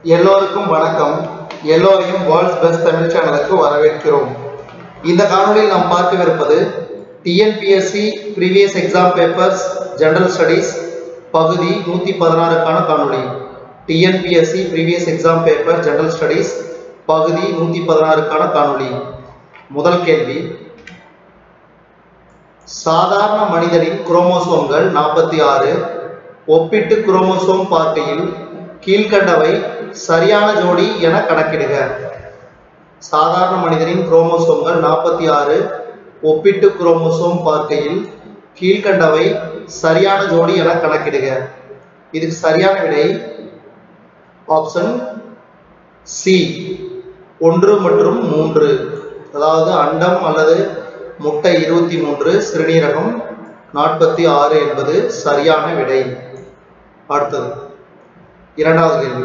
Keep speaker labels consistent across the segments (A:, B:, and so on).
A: எல்லோருக்கும் வணக்கம் எல்லோரையும் வேர்ல்ட்ஸ் பெஸ்ட் தமிழ் சேனலுக்கு வரவேற்கிறோம் இந்த காணொளியில் நாம் பார்க்கவிருப்பது TNPSC previous exam papers general studies பகுதி நூற்றி பதினாறுக்கான காணொளி TNPSC previous exam paper general studies பகுதி நூற்றி பதினாறுக்கான காணொளி முதல் கேள்வி சாதாரண மனிதனின் குரோமோசோம்கள் நாற்பத்தி ஆறு ஒப்பிட்டு குரோமோசோம் பார்க்கையில் கீழ்கண்டவை சரியான ஜோடி என கணக்கிடுக சாதாரண மனிதனின் குரோமோசோம்கள் நாற்பத்தி ஆறு ஒப்பிட்டு குரோமோசோம் பார்க்கையில் கீழ்கண்டவை சரியான ஜோடி என கணக்கிடுக இதுக்கு சரியான விடை ஆப்ஷன் சி ஒன்று மற்றும் மூன்று அதாவது அண்டம் அல்லது முட்டை இருபத்தி மூன்று சிறுநீரகம் நாற்பத்தி ஆறு என்பது சரியான விடை அடுத்தது இரண்டாவது கேள்வி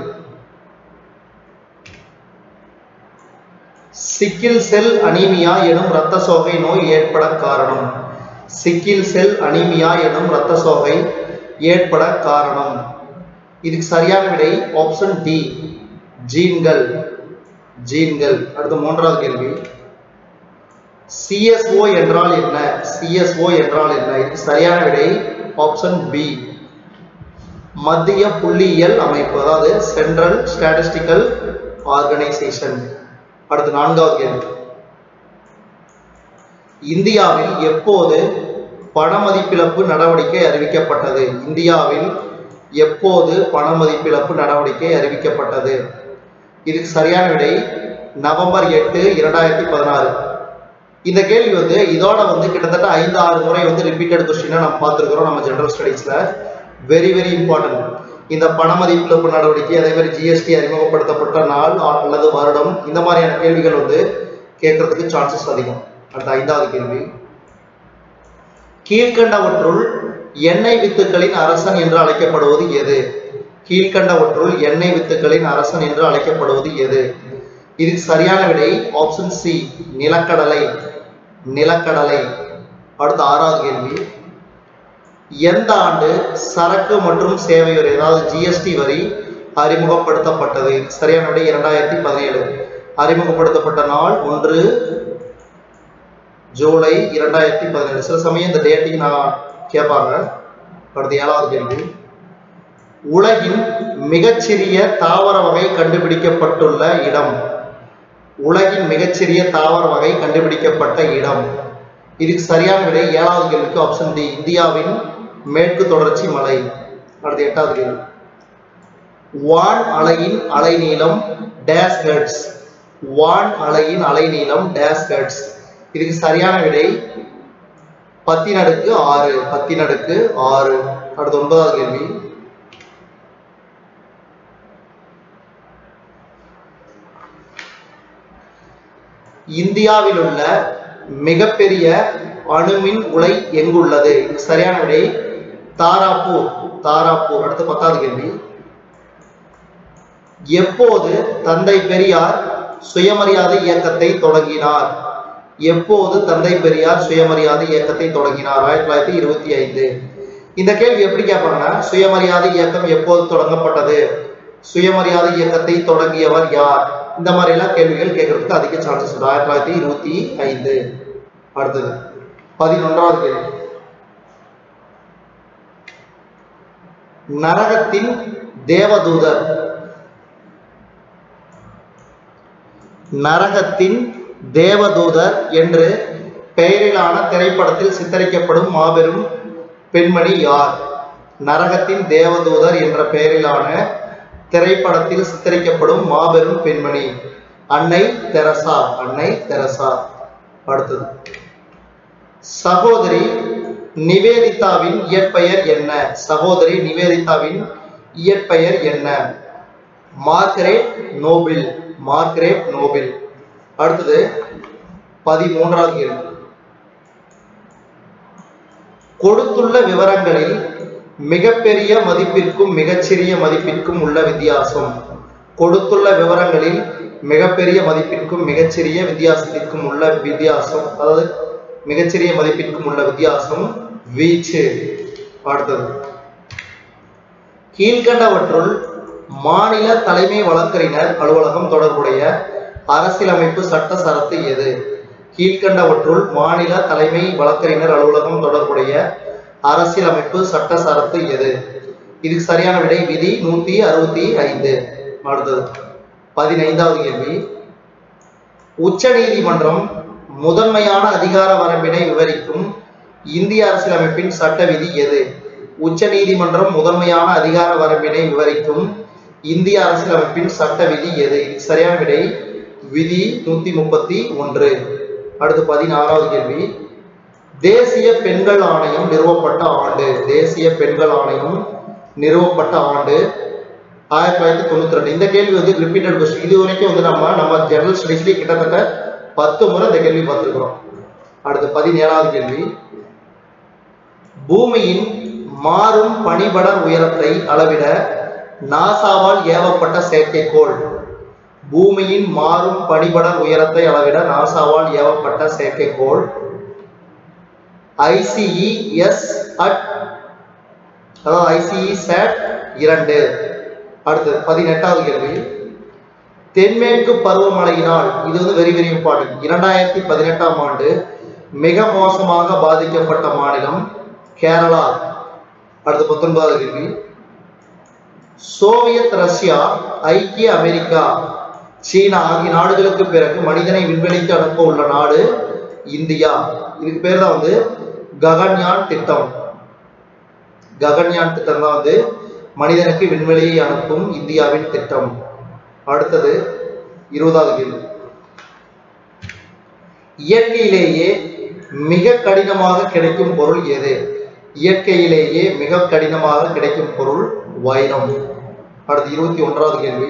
A: சிக்கில் செல் அனீமியா எனும் இரத்த சோகை நோய் ஏற்பட காரணம் சிக்கில் செல் அனீமியா எனும் இரத்த சோகை ஏற்பட காரணம் இதுக்கு சரியான விடை ஆப்ஷன் டி ஜீன்கள் ஜீன்கள் அடுத்த மூன்றாவது கேள்வி சிஎஸ்ஓ என்றால் என்ன சிஎஸ்ஓ என்றால் என்ன இதுக்கு சரியான விடை ஆப்ஷன் பி மத்திய புள்ளியியல் அமைப்பு அதாவது சென்ட்ரல் ஸ்டாட்டிஸ்டிக்கல் ஆர்கனைசேஷன் அடுத்து நான்காவது கேள்வி இந்தியாவில் எப்போது பணமதிப்பிழப்பு நடவடிக்கை அறிவிக்கப்பட்டது இந்தியாவில் எப்போது பணமதிப்பிழப்பு நடவடிக்கை அறிவிக்கப்பட்டது இதுக்கு சரியான விடை நவம்பர் எட்டு இரண்டாயிரத்தி பதினாறு இந்த கேள்வி வந்து இதோட வந்து கிட்டத்தட்ட ஐந்து ஆறு முறை வந்து ரிப்பீட்டட் கொஸ்டினா நம்ம பார்த்துருக்கிறோம் நம்ம ஜெனரல் ஸ்டடீஸ்ல வெரி வெரி இம்பார்ட்டன்ட் இந்த பணமதிப்பிழப்பு நடவடிக்கை அதே மாதிரி ஜிஎஸ்டி அறிமுகப்படுத்தப்பட்ட நாள் அல்லது வருடம் இந்த மாதிரியான கேள்விகள் வந்து கேட்கறதுக்கு சான்சஸ் அதிகம் அடுத்த ஐந்தாவது கேள்வி கீழ்கண்டவற்றுள் எண்ணெய் வித்துக்களின் அரசன் என்று அழைக்கப்படுவது எது கீழ்கண்டவற்றுள் எண்ணெய் வித்துக்களின் அரசன் என்று அழைக்கப்படுவது எது இதுக்கு சரியான விடை ஆப்ஷன் சி நிலக்கடலை நிலக்கடலை அடுத்த ஆறாவது கேள்வி எந்த ஆண்டு சரக்கு மற்றும் சேவை வரி அதாவது ஜிஎஸ்டி வரி அறிமுகப்படுத்தப்பட்டது சரியான விடை இரண்டாயிரத்தி பதினேழு அறிமுகப்படுத்தப்பட்ட நாள் ஒன்று ஜூலை இரண்டாயிரத்தி பதினேழு சில சமயம் இந்த டேட்டையும் நான் கேட்பாங்க அடுத்த ஏழாவது கேள்வி உலகின் மிகச்சிறிய தாவர வகை கண்டுபிடிக்கப்பட்டுள்ள இடம் உலகின் மிகச்சிறிய தாவர வகை கண்டுபிடிக்கப்பட்ட இடம் இதுக்கு சரியான விடை ஏழாவது கேள்விக்கு ஆப்ஷன் டி இந்தியாவின் மேற்கு தொடர்ச்சி மலை அடுத்த எட்டாவது கேள்வி வான் அலையின் அலைநீளம் டேஸ் ஹெர்ட்ஸ் வான் அலையின் அலைநீளம் டேஸ் ஹெர்ட்ஸ் இதுக்கு சரியான விடை பத்தின் அடுக்கு ஆறு பத்தின் அடுக்கு ஆறு அடுத்த ஒன்பதாவது கேள்வி இந்தியாவில் உள்ள மிகப்பெரிய அணுமின் உலை எங்குள்ளது சரியான விடை தாராப்பூர் தாராப்பூர் அடுத்து பத்தாவது கேள்வி எப்போது தந்தை பெரியார் சுயமரியாதை இயக்கத்தை தொடங்கினார் எப்போது தந்தை பெரியார் சுயமரியாதை இயக்கத்தை தொடங்கினார் ஆயிரத்தி தொள்ளாயிரத்தி இருபத்தி ஐந்து இந்த கேள்வி எப்படி கேட்பாங்கன்னா சுயமரியாதை இயக்கம் எப்போது தொடங்கப்பட்டது சுயமரியாதை இயக்கத்தை தொடங்கியவர் யார் இந்த மாதிரி எல்லாம் கேள்விகள் கேட்கறதுக்கு அதிக சான்சஸ் உண்டு ஆயிரத்தி தொள்ளாயிரத்தி இருபத்தி ஐந்து அடுத்தது பதினொன்றாவது கேள்வி நரகத்தின் தேவதூதர் நரகத்தின் தேவதூதர் என்று பெயரிலான திரைப்படத்தில் சித்தரிக்கப்படும் மாபெரும் பெண்மணி யார் நரகத்தின் தேவதூதர் என்ற பெயரிலான திரைப்படத்தில் சித்தரிக்கப்படும் மாபெரும் பெண்மணி அன்னை தெரசா அன்னை தெரசா அடுத்தது சகோதரி நிவேதிதாவின் இயற்பெயர் என்ன சகோதரி நிவேதிதாவின் இயற்பெயர் என்ன மார்கரேட் நோபிள் மார்கரேட் நோபிள் அடுத்தது பதிமூன்றாவது கேள்வி கொடுத்துள்ள விவரங்களில் மிகப்பெரிய மதிப்பிற்கும் மிகச்சிறிய மதிப்பிற்கும் உள்ள வித்தியாசம் கொடுத்துள்ள விவரங்களில் மிகப்பெரிய மதிப்பிற்கும் மிகச்சிறிய வித்தியாசத்திற்கும் உள்ள வித்தியாசம் அதாவது மிகச்சிறிய மதிப்பிற்கும் உள்ள வித்தியாசம் வீச்சு அடுத்தது கீழ்கண்டவற்றுள் மாநில தலைமை வழக்கறிஞர் அலுவலகம் தொடர்புடைய அரசியலமைப்பு சட்ட சரத்து எது கீழ்கண்டவற்றுள் மாநில தலைமை வழக்கறிஞர் அலுவலகம் தொடர்புடைய அரசியலமைப்பு சட்ட சரத்து எது இதுக்கு சரியான விடை விதி நூத்தி அறுபத்தி ஐந்து அடுத்தது பதினைந்தாவது கேள்வி உச்ச நீதிமன்றம் முதன்மையான அதிகார வரம்பினை விவரிக்கும் இந்திய அரசியலமைப்பின் சட்ட விதி எது உச்ச நீதிமன்றம் முதன்மையான அதிகார வரம்பினை விவரிக்கும் இந்திய அரசியலமைப்பின் சட்ட விதி எது இதுக்கு சரியான விடை விதி நூத்தி முப்பத்தி ஒன்று அடுத்து பதினாறாவது கேள்வி தேசிய பெண்கள் ஆணையம் நிறுவப்பட்ட ஆண்டு தேசிய பெண்கள் ஆணையம் நிறுவப்பட்ட ஆண்டு ஆயிரத்தி தொள்ளாயிரத்தி தொண்ணூத்தி ரெண்டு இந்த கேள்வி வந்து ரிப்பீட்டட் கொஸ்டின் இது வரைக்கும் வந்து நம்ம நம்ம ஜெனரல் ஸ்டடீஸ்லேயே கிட்டத்தட்ட பத்து முறை இந்த கேள்வி பார்த்துருக்கிறோம் அடுத்து பதினேழாவது கேள்வி பூமியின் மாறும் பனிபடர் உயரத்தை அளவிட நாசாவால் ஏவப்பட்ட செயற்கைக்கோள் பூமியின் மாறும் பனிபடர் உயரத்தை அளவிட நாசாவால் ஏவப்பட்ட செயற்கைக்கோள் ஐசிஇஎஸ் அட் அதாவது ஐசிஇ சேட் இரண்டு அடுத்து பதினெட்டாவது கேள்வி தென்மேற்கு பருவமழையினால் இது வந்து வெரி வெரி இம்பார்ட்டன்ட் இரண்டாயிரத்தி பதினெட்டாம் ஆண்டு மிக மோசமாக பாதிக்கப்பட்ட மாநிலம் கேரளா அடுத்து பத்தொன்பதாவது கேள்வி சோவியத் ரஷ்யா ஐக்கிய அமெரிக்கா சீனா ஆகிய நாடுகளுக்கு பிறகு மனிதனை விண்வெளிக்கு அனுப்ப உள்ள நாடு இந்தியா இதுக்கு பேர் தான் வந்து ககன்யான் திட்டம் ககன்யான் திட்டம் தான் வந்து மனிதனுக்கு விண்வெளியை அனுப்பும் இந்தியாவின் திட்டம் அடுத்தது இருபதாவது கேள்வி இயற்கையிலேயே மிக கடினமாக கிடைக்கும் பொருள் எது இயற்கையிலேயே மிக கடினமாக கிடைக்கும் பொருள் வைரம் அடுத்து இருபத்தி ஒன்றாவது கேள்வி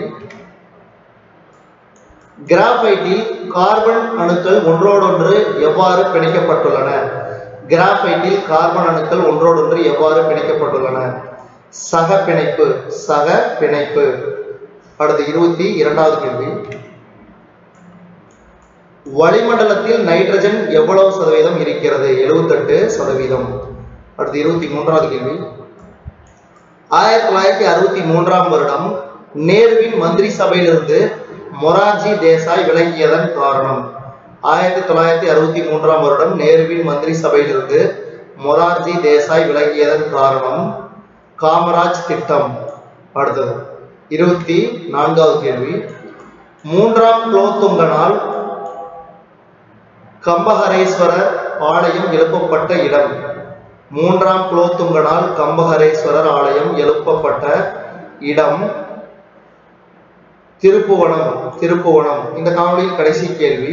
A: கிராஃபைட்டில் கார்பன் அணுக்கள் ஒன்றோடொன்று எவ்வாறு பிணைக்கப்பட்டுள்ளன கிராஃபைட்டில் கார்பன் அணுக்கள் ஒன்றோடொன்று எவ்வாறு பிணைக்கப்பட்டுள்ளன சக பிணைப்பு சக பிணைப்பு அடுத்து இருபத்தி இரண்டாவது கேள்வி வளிமண்டலத்தில் நைட்ரஜன் எவ்வளவு சதவீதம் இருக்கிறது எழுபத்தெட்டு சதவீதம் அடுத்து இருபத்தி மூன்றாவது கேள்வி ஆயிரத்தி தொள்ளாயிரத்தி அறுபத்தி மூன்றாம் வருடம் நேருவின் மந்திரி சபையிலிருந்து மொரார்ஜி தேசாய் விலகியதன் காரணம் ஆயிரத்தி தொள்ளாயிரத்தி அறுபத்தி மூன்றாம் வருடம் நேருவின் மந்திரி சபையிலிருந்து மொரார்ஜி தேசாய் விலகியதன் காரணம் காமராஜ் திட்டம் அடுத்தது இருபத்தி நான்காவது கேள்வி மூன்றாம் குலோத்துங்கனால் கம்பஹரேஸ்வரர் ஆலயம் எழுப்பப்பட்ட இடம் மூன்றாம் குலோத்துங்கனால் கம்பஹரேஸ்வரர் ஆலயம் எழுப்பப்பட்ட இடம் திருப்புவனம் திருப்புவனம் இந்த காணொலியில் கடைசி கேள்வி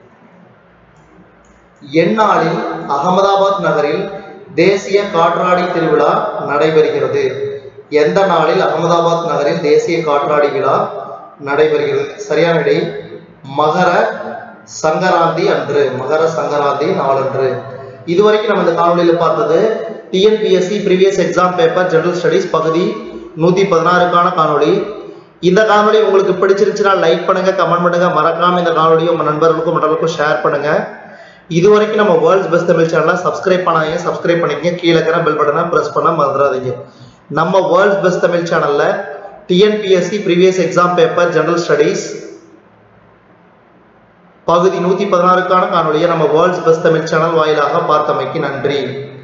A: எந்நாளில் அகமதாபாத் நகரில் தேசிய காற்றாடி திருவிழா நடைபெறுகிறது எந்த நாளில் அகமதாபாத் நகரில் தேசிய காற்றாடி விழா நடைபெறுகிறது சரியான விடை மகர சங்கராந்தி அன்று மகர சங்கராந்தி நாளன்று இதுவரைக்கும் நம்ம இந்த காணொலியில பார்த்தது TNPSC previous exam paper general studies பகுதி நூத்தி பதினாறுக்கான காணொளி இந்த காணொளி உங்களுக்கு பிடிச்சிருந்துச்சுன்னா லைக் பண்ணுங்க கமெண்ட் பண்ணுங்க மறக்காம இந்த காணொலியை உங்க நண்பர்களுக்கும் மற்றவர்களுக்கும் ஷேர் பண்ணுங்க இது வரைக்கும் நம்ம வேர்ல்ட்ஸ் பெஸ்ட் தமிழ் சேனலை சப்ஸ்கிரைப் பண்ணாதீங்க சப்ஸ்கிரைப் பண்ணிக்கங்க கீழே இருக்கிற பெல் பட்டனை பிரஸ் பண்ண மறந்துடாதீங்க நம்ம வேர்ல்ட்ஸ் பெஸ்ட் தமிழ் சேனல்ல TNPSC previous exam paper general studies பகுதி நூத்தி பதினாறுக்கான காணொலியை நம்ம வேர்ல்ட்ஸ் பெஸ்ட் தமிழ் சேனல் வாயிலாக பார்த்தமைக்கு நன்றி